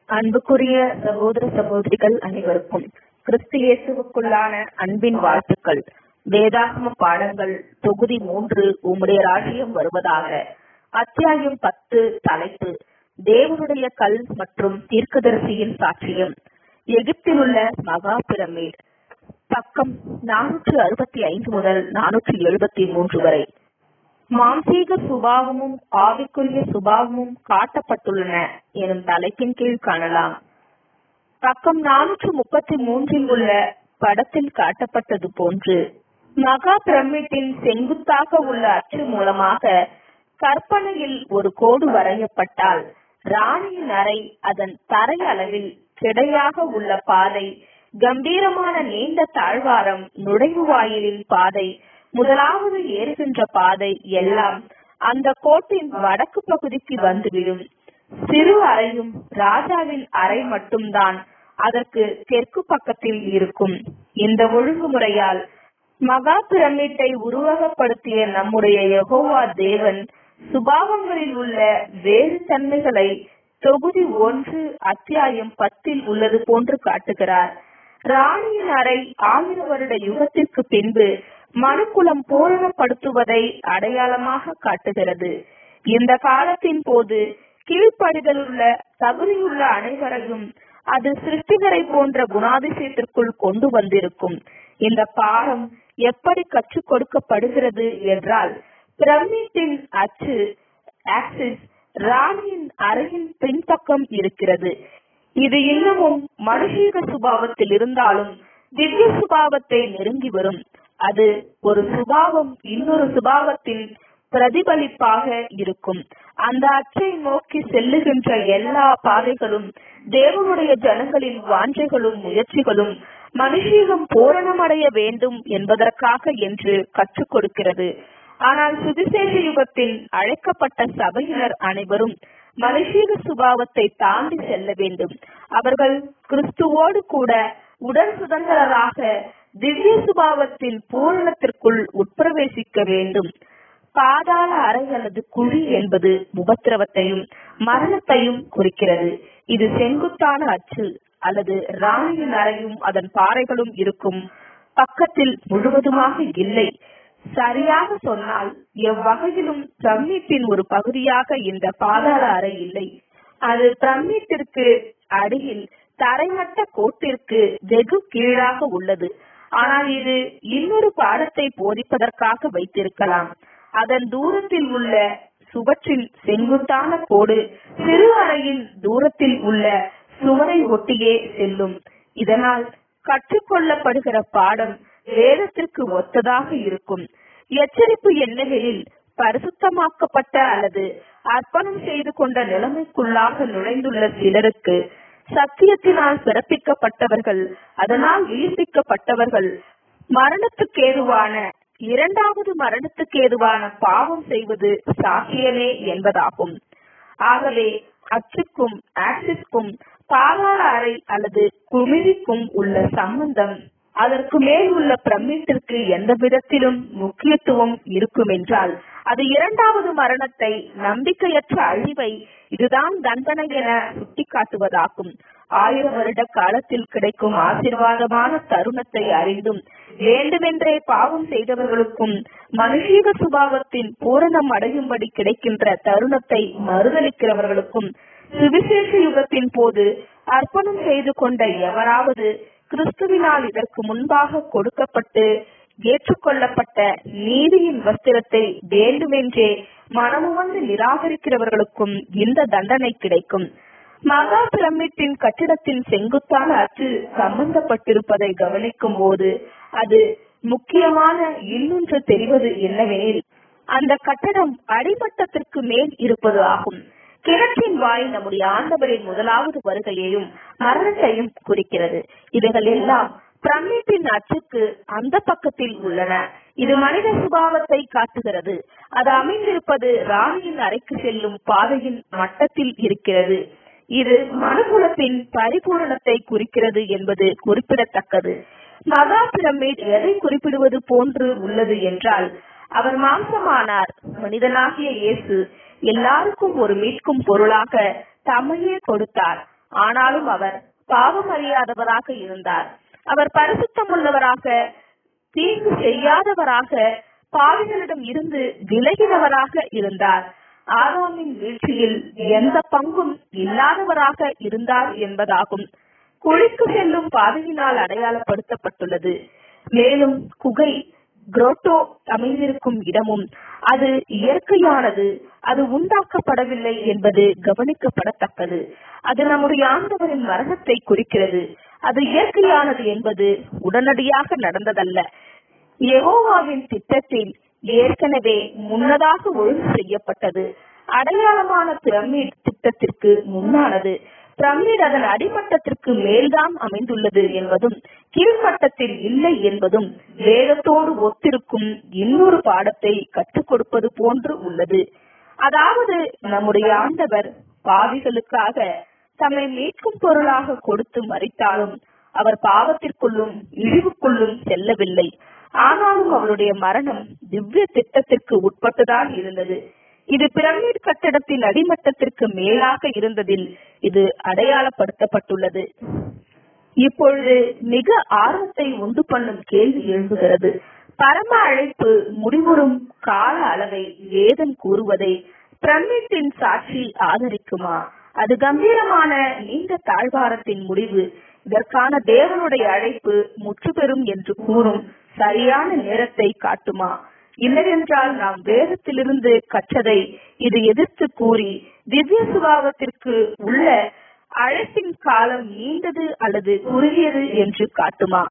அன்புக்குரிய சகோதர சகோதரிகள் அனைவருக்கும் கிறிஸ்து இயேசுவுக்குள்ளான அன்பின் வாழ்த்துக்கள் வேதாகம பாடங்கள் தொகுதி மூன்று உம்முடைய ராஜ்யம் வருவதாக அத்தியாயம் பத்து தலைப்பு தேவனுடைய கல் மற்றும் தீர்க்கதரிசியின் சாட்சியம் எகிப்தில் உள்ள மகா பிரமிட் பக்கம் நானூற்று அறுபத்தி ஐந்து முதல் நானூற்றி எழுபத்தி மூன்று வரை மாம்சீக சுபாவமும் ஆவிக்குரிய சுபாவமும் காட்டப்பட்டுள்ளன எனும் தலைப்பின் கீழ் காணலாம் பக்கம் நானூற்று முப்பத்தி மூன்றில் உள்ள படத்தில் காட்டப்பட்டது போன்று மகா பிரமிட்டின் செங்குத்தாக உள்ள அச்சு மூலமாக கற்பனையில் ஒரு கோடு வரையப்பட்டால் ராணியின் அறை அதன் தரை அளவில் கிடையாக உள்ள பாதை கம்பீரமான நீண்ட தாழ்வாரம் நுழைவு வாயிலின் பாதை முதலாவது ஏறுகின்ற பாதை எல்லாம் அந்த கோட்டின் வடக்கு பகுதிக்கு வந்துவிடும் சிறு அறையும் ராஜாவின் அறை மட்டும்தான் அதற்கு தெற்கு பக்கத்தில் இருக்கும் இந்த ஒழுங்குமுறையால் மகா பிரமிட்டை உருவகப்படுத்திய நம்முடைய யகோவா தேவன் சுபாவங்களில் உள்ள வேறு தன்மைகளை தொகுதி ஒன்று அத்தியாயம் பத்தில் உள்ளது போன்று காட்டுகிறார் ராணியின் அறை ஆயிரம் வருட யுகத்திற்கு பின்பு மனுக்குலம் பூரணப்படுத்துவதை அடையாளமாக காட்டுகிறது இந்த காலத்தின் போது கீழ்ப்படிதல் உள்ள தகுதியுள்ள அனைவரையும் அது சிருஷ்டிகரை போன்ற குணாதிசயத்திற்குள் கொண்டு வந்திருக்கும் இந்த பாடம் எப்படி கற்றுக் கொடுக்கப்படுகிறது என்றால் பிரமிட்டின் அச்சு ஆக்சிஸ் ராணியின் அறையின் பின்பக்கம் இருக்கிறது இது இன்னமும் மனுஷீக சுபாவத்தில் இருந்தாலும் திவ்ய சுபாவத்தை நெருங்கி வரும் அது ஒரு சுபாவம் இன்னொரு சுபாவத்தின் பிரதிபலிப்பாக இருக்கும் அந்த அச்சை நோக்கி செல்லுகின்ற எல்லா பாதைகளும் தேவனுடைய ஜனங்களின் வாஞ்சைகளும் முயற்சிகளும் மனுஷீகம் பூரணமடைய வேண்டும் என்பதற்காக என்று கற்றுக் கொடுக்கிறது ஆனால் சுவிசேஷ யுகத்தில் அழைக்கப்பட்ட சபையினர் அனைவரும் மனுஷீக சுபாவத்தை தாண்டி செல்ல வேண்டும் அவர்கள் கிறிஸ்துவோடு கூட உடல் சுதந்திரராக திவ்ய சுபாவத்தின் பூரணத்திற்குள் உட்பிரவேசிக்க வேண்டும் பாதாள அறை அல்லது குழி என்பது உபத்திரவத்தையும் மரணத்தையும் குறிக்கிறது இது செங்குத்தான அச்சு அல்லது ராணியின் அறையும் அதன் பாறைகளும் இருக்கும் பக்கத்தில் முழுவதுமாக இல்லை சரியாக சொன்னால் எவ்வகையிலும் பிரமிட்டின் ஒரு பகுதியாக இந்த பாதாள அறை இல்லை அது பிரமிட்டிற்கு அடியில் தரைமட்ட கோட்டிற்கு வெகு கீழாக உள்ளது ஆனால் இது இன்னொரு பாடத்தை போதிப்பதற்காக வைத்திருக்கலாம் அதன் தூரத்தில் உள்ள சுவற்றின் செங்குத்தான கோடு சிறு அறையின் தூரத்தில் உள்ள சுவரை ஒட்டியே செல்லும் இதனால் கற்றுக்கொள்ளப்படுகிற பாடம் வேதத்திற்கு ஒத்ததாக இருக்கும் எச்சரிப்பு என்னவெனில் பரிசுத்தமாக்கப்பட்ட அல்லது அர்ப்பணம் செய்து கொண்ட நிலைமைக்குள்ளாக நுழைந்துள்ள சிலருக்கு சத்தியத்தினால் பிறப்பிக்கப்பட்டவர்கள் அதனால் உயிர்ப்பிக்கப்பட்டவர்கள் மரணத்துக்கு ஏதுவான இரண்டாவது மரணத்துக்கு ஏதுவான பாவம் செய்வது சாத்தியமே என்பதாகும் ஆகவே அச்சுக்கும் ஆக்சிஸ்க்கும் பாதாள அறை அல்லது குமிழிக்கும் உள்ள சம்பந்தம் அதற்கு மேல் உள்ள பிரமிட்டிற்கு எந்த விதத்திலும் முக்கியத்துவம் இருக்கும் என்றால் அது இரண்டாவது மரணத்தை நம்பிக்கையற்ற அழிவை இதுதான் தண்டனை என சுட்டிக்காட்டுவதாகும் ஆயிரம் வருட காலத்தில் கிடைக்கும் ஆசிர்வாதமான தருணத்தை அறிந்தும் வேண்டுமென்றே பாவம் செய்தவர்களுக்கும் மனுஷீக சுபாவத்தின் பூரணம் அடையும்படி கிடைக்கின்ற தருணத்தை மறுதளிக்கிறவர்களுக்கும் சுவிசேஷ யுகத்தின் போது அர்ப்பணம் செய்து கொண்ட எவராவது கிறிஸ்துவினால் இதற்கு முன்பாக கொடுக்கப்பட்டு ஏற்றுக்கொள்ளப்பட்ட நீதியின் வஸ்திரத்தை வேண்டுமென்றே மனமுவந்து நிராகரிக்கிறவர்களுக்கும் இந்த தண்டனை கிடைக்கும் மகா பிரமிட்டின் கட்டிடத்தின் செங்குத்தான அச்சு சம்பந்தப்பட்டிருப்பதை கவனிக்கும் போது அது முக்கியமான இன்னொன்று தெரிவது என்னவெனில் அந்த கட்டடம் அடிமட்டத்திற்கு மேல் இருப்பது ஆகும் கிணற்றின் வாய் நம்முடைய ஆண்டவரின் முதலாவது வருகையையும் மரணத்தையும் குறிக்கிறது இவைகள் எல்லாம் பிரமிட்டின் அச்சுக்கு அந்த பக்கத்தில் உள்ளன இது மனித சுபாவத்தை காட்டுகிறது அது அமைந்திருப்பது ராணியின் அறைக்கு செல்லும் பாதையின் மட்டத்தில் இருக்கிறது இது மனுகுலத்தின் பரிபூரணத்தை குறிக்கிறது என்பது குறிப்பிடத்தக்கது மகா பிரமிட் எதை குறிப்பிடுவது போன்று உள்ளது என்றால் அவர் மாம்சமானார் மனிதனாகிய இயேசு எல்லாருக்கும் ஒரு மீட்கும் பொருளாக தம்மையே கொடுத்தார் ஆனாலும் அவர் பாவம் அறியாதவராக இருந்தார் அவர் பரிசுத்தம் உள்ளவராக தீங்கு செய்யாதவராக பாவிகளிடம் இருந்து விலகினவராக இருந்தார் ஆதாமின் வீழ்ச்சியில் எந்த பங்கும் இல்லாதவராக இருந்தார் என்பதாகும் குழிக்கு செல்லும் பாதையினால் அடையாளப்படுத்தப்பட்டுள்ளது மேலும் குகை குரோட்டோ அமைந்திருக்கும் இடமும் அது இயற்கையானது அது உண்டாக்கப்படவில்லை என்பது கவனிக்கப்படத்தக்கது அது நம்முடைய ஆண்டவரின் மரணத்தை குறிக்கிறது அது இயற்கையானது என்பது உடனடியாக நடந்ததல்ல யெகோவாவின் திட்டத்தில் ஏற்கனவே முன்னதாக ஒழுங்கு செய்யப்பட்டது அடையாளமான பிரமிட் திட்டத்திற்கு முன்னானது பிரமிட் அதன் அடிமட்டத்திற்கு மேல்தான் அமைந்துள்ளது என்பதும் கீழ்மட்டத்தில் இல்லை என்பதும் வேதத்தோடு ஒத்திருக்கும் இன்னொரு பாடத்தை கற்றுக் கொடுப்பது போன்று உள்ளது அதாவது நம்முடைய ஆண்டவர் பாவிகளுக்காக தம்மை மீட்கும் பொருளாக கொடுத்து மறித்தாலும் அவர் பாவத்திற்குள்ளும் இழிவுக்குள்ளும் செல்லவில்லை ஆனாலும் அவருடைய மரணம் திவ்ய திட்டத்திற்கு உட்பட்டுதான் இருந்தது இது பிரமிட் கட்டடத்தின் அடிமட்டத்திற்கு மேலாக இருந்ததில் இது அடையாளப்படுத்தப்பட்டுள்ளது இப்பொழுது மிக ஆர்வத்தை உண்டு பண்ணும் கேள்வி எழும்புகிறது பரம அழைப்பு முடிவுறும் கால அளவை வேதம் கூறுவதை பிரமிட்டின் சாட்சி ஆதரிக்குமா அது கம்பீரமான நீண்ட தாழ்வாரத்தின் முடிவு இதற்கான தேவனுடைய அழைப்பு முற்று பெறும் என்று கூறும் சரியான நேரத்தை காட்டுமா இல்லையென்றால் நாம் வேதத்திலிருந்து கற்றதை இது எதிர்த்து கூறி திவ்ய சுபாவத்திற்கு உள்ள அழைப்பின் காலம் நீண்டது அல்லது குறுகியது என்று காட்டுமா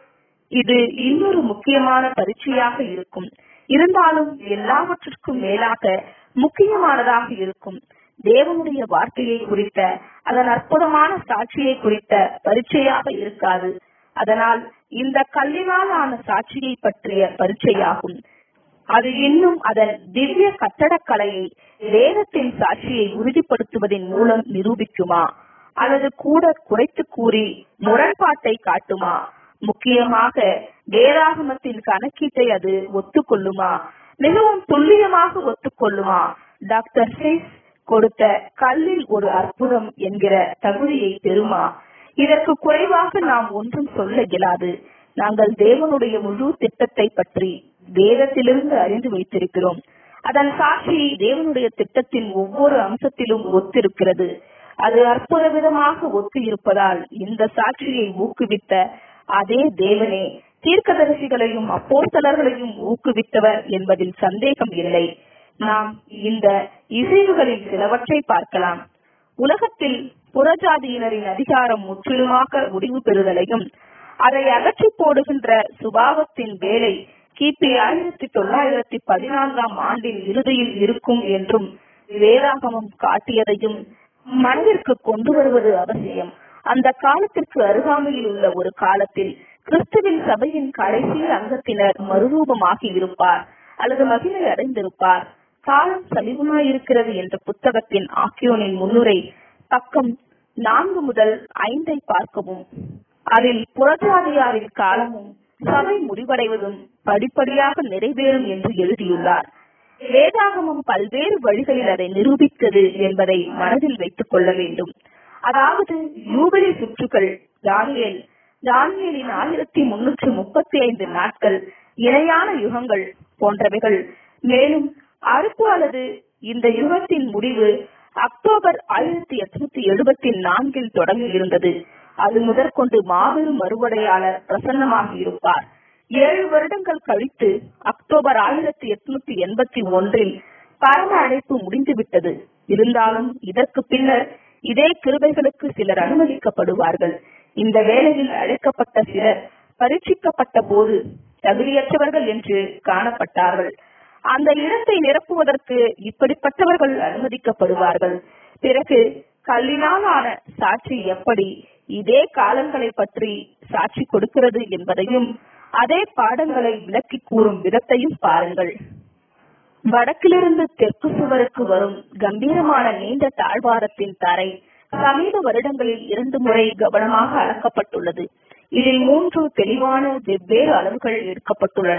இது இன்னொரு முக்கியமான பரீட்சையாக இருக்கும் இருந்தாலும் எல்லாவற்றிற்கும் மேலாக முக்கியமானதாக இருக்கும் தேவனுடைய வார்த்தையை குறித்த அதன் அற்புதமான சாட்சியை குறித்த பரீட்சையாக இருக்காது அதனால் இந்த கல்லினால் ஆன சாட்சியை பற்றிய பரீட்சையாகும் அது இன்னும் அதன் திவ்ய கட்டடக்கலையை வேதத்தின் சாட்சியை உறுதிப்படுத்துவதன் மூலம் நிரூபிக்குமா அல்லது கூட குறைத்து கூறி முரண்பாட்டை காட்டுமா முக்கியமாக வேதாகமத்தின் கணக்கீட்டை அது ஒத்துக்கொள்ளுமா மிகவும் துல்லியமாக ஒத்துக்கொள்ளுமா டாக்டர் ஹேஸ் கொடுத்த கல்லில் ஒரு அற்புதம் என்கிற தகுதியை பெறுமா இதற்கு குறைவாக நாம் ஒன்றும் சொல்ல இயலாது நாங்கள் தேவனுடைய முழு திட்டத்தை பற்றி வேதத்திலிருந்து அறிந்து வைத்திருக்கிறோம் அதன் சாட்சி தேவனுடைய திட்டத்தின் ஒவ்வொரு அம்சத்திலும் ஒத்திருக்கிறது அது அற்புத விதமாக ஒத்து இருப்பதால் இந்த சாட்சியை ஊக்குவித்த அதே தேவனே தீர்க்கதரிசிகளையும் அப்போஸ்தலர்களையும் ஊக்குவித்தவர் என்பதில் சந்தேகம் இல்லை நாம் இந்த இசைவுகளில் சிலவற்றை பார்க்கலாம் உலகத்தில் புறஜாதியினரின் அதிகாரம் முற்றிலுமாக முடிவு பெறுதலையும் அதை அகற்றி போடுகின்ற சுபாவத்தின் வேலை கிபி ஆயிரத்தி தொள்ளாயிரத்தி பதினான்காம் ஆண்டின் இறுதியில் இருக்கும் என்றும் வேதாகமம் காட்டியதையும் மனதிற்கு கொண்டு வருவது அவசியம் அந்த காலத்திற்கு அருகாமையில் உள்ள ஒரு காலத்தில் கிறிஸ்துவின் சபையின் கடைசி அங்கத்தினர் மறுரூபமாகி இருப்பார் அல்லது மகிமை அடைந்திருப்பார் காலம் சமீபமாயிருக்கிறது என்ற புத்தகத்தின் ஆக்கியோனின் முன்னுரை பக்கம் நான்கு முதல் ஐந்தை பார்க்கவும் அதில் புறஜாதியாரின் காலமும் சபை முடிவடைவதும் படிப்படியாக நிறைவேறும் என்று எழுதியுள்ளார் வேதாகமம் பல்வேறு வழிகளில் அதை நிரூபித்தது என்பதை மனதில் வைத்துக் கொள்ள வேண்டும் அதாவது யூபிலி சுற்றுகள் தானியல் தானியலின் ஆயிரத்தி முன்னூற்றி முப்பத்தி ஐந்து நாட்கள் இணையான யுகங்கள் போன்றவைகள் மேலும் அறுப்பு அல்லது இந்த யுகத்தின் முடிவு அக்டோபர் ஆயிரத்தி எட்நூத்தி எழுபத்தி நான்கில் தொடங்கி இருந்தது அது முதற்கொண்டு மாபெரும் மறுவடையாளர் பிரசன்னமாகி இருப்பார் ஏழு வருடங்கள் கழித்து அக்டோபர் ஆயிரத்தி எட்நூத்தி எண்பத்தி ஒன்றில் பரம அழைப்பு முடிந்துவிட்டது இருந்தாலும் இதற்கு பின்னர் இதே கிருபைகளுக்கு சிலர் அனுமதிக்கப்படுவார்கள் இந்த வேளையில் அழைக்கப்பட்ட சிலர் பரீட்சிக்கப்பட்ட போது தகுதியற்றவர்கள் என்று காணப்பட்டார்கள் அந்த இடத்தை நிரப்புவதற்கு இப்படிப்பட்டவர்கள் அனுமதிக்கப்படுவார்கள் பிறகு கல்லினால் ஆன சாட்சி எப்படி இதே காலங்களை பற்றி சாட்சி கொடுக்கிறது என்பதையும் அதே பாடங்களை விளக்கி கூறும் விதத்தையும் பாருங்கள் வடக்கிலிருந்து தெற்கு சுவருக்கு வரும் கம்பீரமான நீண்ட தாழ்வாரத்தின் தரை சமீப வருடங்களில் இரண்டு முறை கவனமாக அளக்கப்பட்டுள்ளது இதில் மூன்று தெளிவான வெவ்வேறு அளவுகள் எடுக்கப்பட்டுள்ளன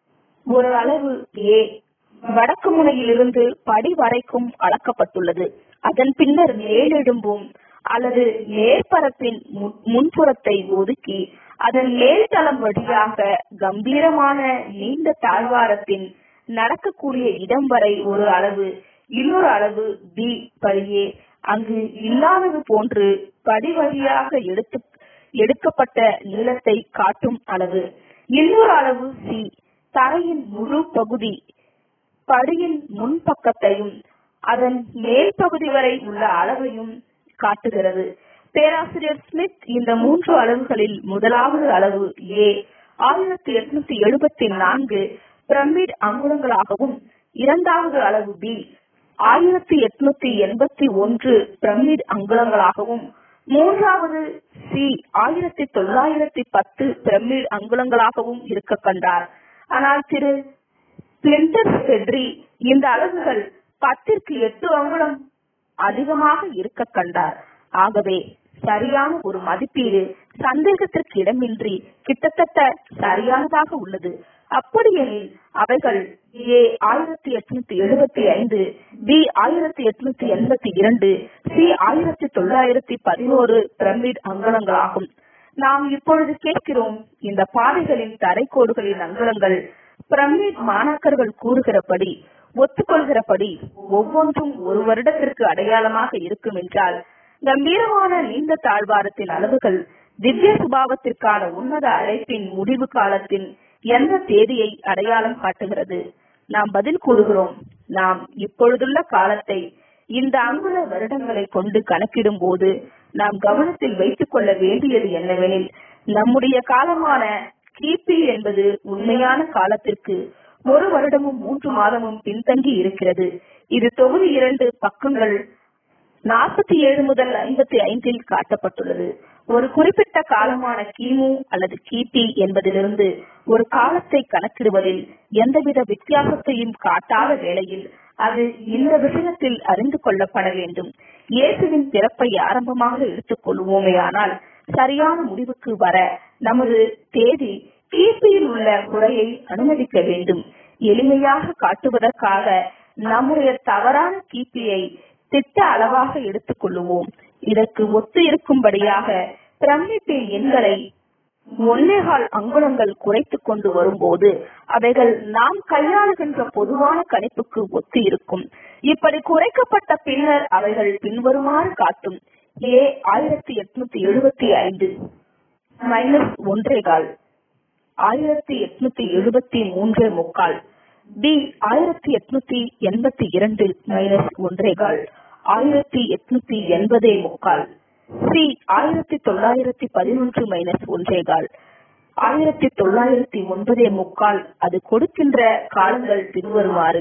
ஒரு அளவு ஏ வடக்கு முனையிலிருந்து படி வரைக்கும் அளக்கப்பட்டுள்ளது அதன் பின்னர் மேலெழும்பும் அல்லது மேற்பரப்பின் முன்- முன்புறத்தை ஒதுக்கி அதன் மேல்தளம் வழியாக கம்பீரமான நீண்ட தாழ்வாரத்தின் நடக்கக்கூடிய இடம் வரை ஒரு அளவு இன்னொரு அளவு பி படியே அங்கு இல்லாதது போன்று படி வழியாக எடுத்து எடுக்கப்பட்ட நீளத்தை காட்டும் அளவு இன்னொரு அளவு சி தரையின் முழு பகுதி படியின் முன்பக்கத்தையும் அதன் மேல் பகுதி வரை உள்ள அளவையும் காட்டுகிறது பேராசிரியர் ஸ்மித் இந்த மூன்று அளவுகளில் முதலாவது அளவு ஏ ஆயிரத்தி எட்நூத்தி எழுபத்தி நான்கு பிரமிட் அங்குலங்களாகவும் இரண்டாவது அளவு பி ஆயிரத்தி எட்நூத்தி எண்பத்தி ஒன்று பிரமிட் அங்குலங்களாகவும் மூன்றாவது சி ஆயிரத்தி தொள்ளாயிரத்தி பத்து பிரமிட் அங்குலங்களாகவும் இருக்க கண்டார் ஆனால் திரு பிளிண்டர் ஃபெட்ரி இந்த அளவுகள் பத்திற்கு எட்டு அங்குலம் அதிகமாக இருக்க கண்டார் ஆகவே சரியான ஒரு மதிப்பீடு சந்தேகத்திற்கு இடமின்றி கிட்டத்தட்ட சரியானதாக உள்ளது அப்படியெனில் அவைகள் ஏ ஆயிரத்தி எட்நூத்தி எழுபத்தி ஐந்து பி ஆயிரத்தி எட்நூத்தி எண்பத்தி இரண்டு சி ஆயிரத்தி தொள்ளாயிரத்தி பதினோரு பிரமிட் அங்குலங்களாகும் நாம் இப்பொழுது கேட்கிறோம் இந்த பாதைகளின் தரைக்கோடுகளின் அங்குலங்கள் பிரமிட் மாணாக்கர்கள் கூறுகிறபடி ஒத்துக்கொள்கிறபடி ஒவ்வொன்றும் ஒரு வருடத்திற்கு அடையாளமாக இருக்கும் என்றால் கம்பீரமான நீண்ட தாழ்வாரத்தின் அளவுகள் திவ்ய சுபாவத்திற்கான உன்னத அழைப்பின் முடிவு காலத்தின் எந்த தேதியை அடையாளம் காட்டுகிறது நாம் பதில் கூறுகிறோம் நாம் இப்பொழுதுள்ள காலத்தை இந்த அங்குல வருடங்களை கொண்டு கணக்கிடும் போது நாம் கவனத்தில் வைத்துக் கொள்ள வேண்டியது என்னவெனில் நம்முடைய காலமான கிபி என்பது உண்மையான காலத்திற்கு ஒரு வருடமும் மூன்று மாதமும் பின்தங்கி இருக்கிறது இது தொகுதி இரண்டு பக்கங்கள் நாற்பத்தி ஏழு முதல் ஐம்பத்தி ஐந்தில் காட்டப்பட்டுள்ளது ஒரு குறிப்பிட்ட காலமான கிமு அல்லது கிபி என்பதிலிருந்து ஒரு காலத்தை கணக்கிடுவதில் எந்தவித வித்தியாசத்தையும் காட்டாத வேளையில் அது இந்த விஷயத்தில் அறிந்து கொள்ளப்பட வேண்டும் இயேசுவின் பிறப்பை ஆரம்பமாக எடுத்துக் கொள்வோமேயானால் சரியான முடிவுக்கு வர நமது தேதி கிபியில் உள்ள குறையை அனுமதிக்க வேண்டும் எளிமையாக காட்டுவதற்காக நம்முடைய தவறான கிபியை திட்ட அளவாக எடுத்துக் கொள்ளுவோம் இதற்கு ஒத்து இருக்கும்படியாக பிரமிப்பின் எண்களை ஒன்னேகால் அங்குலங்கள் குறைத்துக் கொண்டு வரும்போது அவைகள் நாம் கையாளுகின்ற பொதுவான கணிப்புக்கு ஒத்து இருக்கும் இப்படி குறைக்கப்பட்ட பின்னர் அவைகள் பின்வருமாறு காட்டும் ஏ ஆயிரத்தி எட்நூத்தி எழுபத்தி ஐந்து மைனஸ் ஒன்றேகால் ஆயிரத்தி எட்நூத்தி எழுபத்தி மூன்றே முக்கால் பி ஆயிரத்தி எட்நூத்தி எண்பத்தி இரண்டு மைனஸ் ஒன்றேகால் ஆயிரத்தி எட்நூத்தி எண்பதே முக்கால் சி ஆயிரத்தி தொள்ளாயிரத்தி பதினொன்று மைனஸ் ஒன்றேகால் ஆயிரத்தி தொள்ளாயிரத்தி ஒன்பதே முக்கால் அது கொடுக்கின்ற காலங்கள் பின்வருமாறு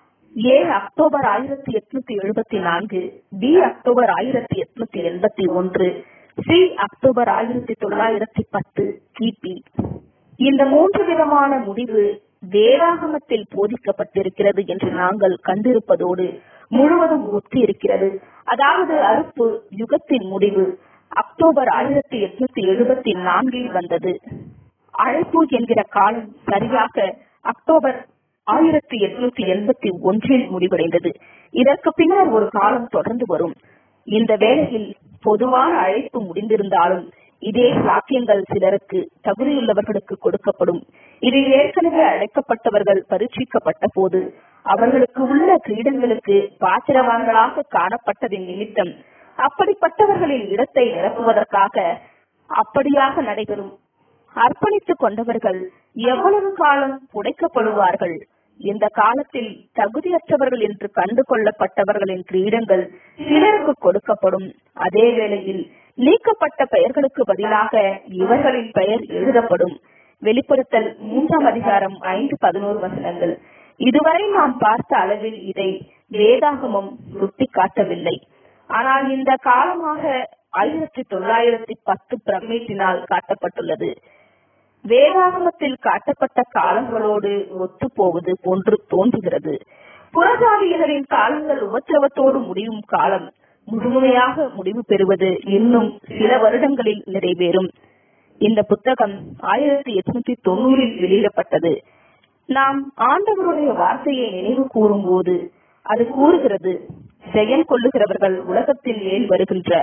ஏ அக்டோபர் ஆயிரத்தி எட்நூத்தி எழுபத்தி நான்கு பி அக்டோபர் ஆயிரத்தி எட்நூத்தி எண்பத்தி ஒன்று சி அக்டோபர் ஆயிரத்தி தொள்ளாயிரத்தி பத்து கிபி இந்த மூன்று விதமான முடிவு வேதாகமத்தில் போதிக்கப்பட்டிருக்கிறது என்று நாங்கள் கண்டிருப்பதோடு முழுவதும் ஒத்து இருக்கிறது அதாவது அறுப்பு யுகத்தின் முடிவு அக்டோபர் ஆயிரத்தி எட்நூத்தி எழுபத்தி நான்கில் வந்தது அழைப்பு என்கிற காலம் சரியாக அக்டோபர் ஆயிரத்தி எட்நூத்தி எண்பத்தி ஒன்றில் முடிவடைந்தது இதற்கு பின்னர் ஒரு காலம் தொடர்ந்து வரும் இந்த வேளையில் பொதுவான அழைப்பு முடிந்திருந்தாலும் இதே சாத்தியங்கள் சிலருக்கு தகுதியுள்ளவர்களுக்கு கொடுக்கப்படும் இது ஏற்கனவே அழைக்கப்பட்டவர்கள் பரீட்சிக்கப்பட்ட போது அவர்களுக்கு உள்ள கிரீடங்களுக்கு பாத்திரவான்களாக காணப்பட்டதின் நிமித்தம் அப்படிப்பட்டவர்களின் இடத்தை நிரப்புவதற்காக அப்படியாக நடைபெறும் அர்ப்பணித்துக் கொண்டவர்கள் எவ்வளவு காலம் புடைக்கப்படுவார்கள் இந்த காலத்தில் தகுதியற்றவர்கள் என்று கண்டு கொள்ளப்பட்டவர்களின் கிரீடங்கள் சிலருக்கு கொடுக்கப்படும் அதே வேளையில் நீக்கப்பட்ட பெயர்களுக்கு பதிலாக இவர்களின் பெயர் எழுதப்படும் வெளிப்படுத்தல் மூன்றாம் அதிகாரம் ஐந்து பதினோரு வசனங்கள் இதுவரை நாம் பார்த்த அளவில் இதை வேதாகமம் சுட்டிக்காட்டவில்லை ஆனால் இந்த காலமாக ஆயிரத்தி தொள்ளாயிரத்தி பத்து பிரமிட்டினால் காட்டப்பட்டுள்ளது வேதாகமத்தில் காட்டப்பட்ட காலங்களோடு ஒத்து போவது போன்று தோன்றுகிறது புறஜாதியினரின் காலங்கள் உபத்திரவத்தோடு முடியும் காலம் முழுமையாக முடிவு பெறுவது இன்னும் சில வருடங்களில் நிறைவேறும் இந்த புத்தகம் ஆயிரத்தி எட்நூத்தி தொண்ணூறில் வெளியிடப்பட்டது நாம் ஆண்டவருடைய வார்த்தையை நினைவு கூறும் போது அது கூறுகிறது ஜெயம் கொள்ளுகிறவர்கள் உலகத்தில் மேல் வருகின்ற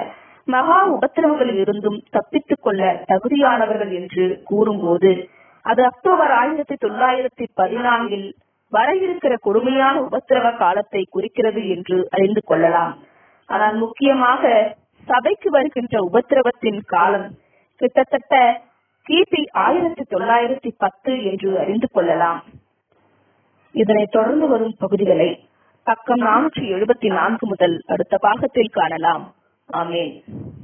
மகா உபத்திரவங்களில் இருந்தும் தப்பித்துக் கொள்ள தகுதியானவர்கள் என்று கூறும்போது அது அக்டோபர் ஆயிரத்தி தொள்ளாயிரத்தி பதினான்கில் வர இருக்கிற கொடுமையான உபத்திரவ காலத்தை குறிக்கிறது என்று அறிந்து கொள்ளலாம் ஆனால் முக்கியமாக சபைக்கு வருகின்ற உபத்திரவத்தின் காலம் கிட்டத்தட்ட கிபி ஆயிரத்தி தொள்ளாயிரத்தி பத்து என்று அறிந்து கொள்ளலாம் இதனை தொடர்ந்து வரும் பகுதிகளை பக்கம் நானூற்றி எழுபத்தி நான்கு முதல் அடுத்த பாகத்தில் காணலாம் ஆமேன்